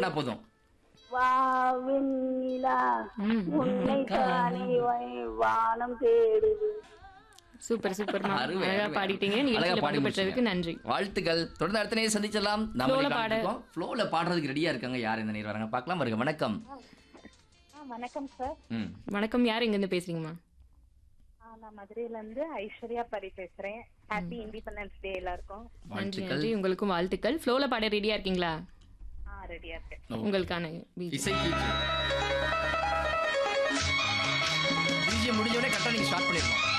பண்ணா போதும் வாவினிலா ம். உன்னை காணி வை- வானம் தேடுது சூப்பர் சூப்பர்மா அருமை, அழகா அருமை. பாடிட்டீங்க அழகா நிகழ்ச்சியில பாடி பங்கு பெற்றதுக்கு முடிச்சீங்க. நன்றி வாழ்த்துக்கள் தொடர்ந்து அடுத்த நேரம் சந்திச்சலாம் Flow-ல பாட. நம்ம ஃப்ளோல பாடுறதுக்கு ரெடியா இருக்காங்க யார் இந்த நேரம் வராங்க பார்க்கலாம் வருங்க வணக்கம் வணக்கம் சார் ம் வணக்கம் யார் எங்க இருந்து பேசுறீங்கம்மா நான் மதுரையில இருந்து ஐஸ்வர்யா பரி பேசுறேன் ஹாப்பி இண்டிபெண்டன்ஸ் டே எல்லாருக்கும் நன்றி வாழ்த்துக்கள் நன்றி உங்களுக்கும் வாழ்த்துக்கள் ஃப்ளோல பாட ரெடியா இருக்கீங்களா ஆ ரெடியா இருக்கேன் உங்களுக்கான beat. இசை பிஜிஎம் முடிஞ்ச உடனே கரெக்டாக நீங்க ஸ்டார்ட் பண்ணிடணும்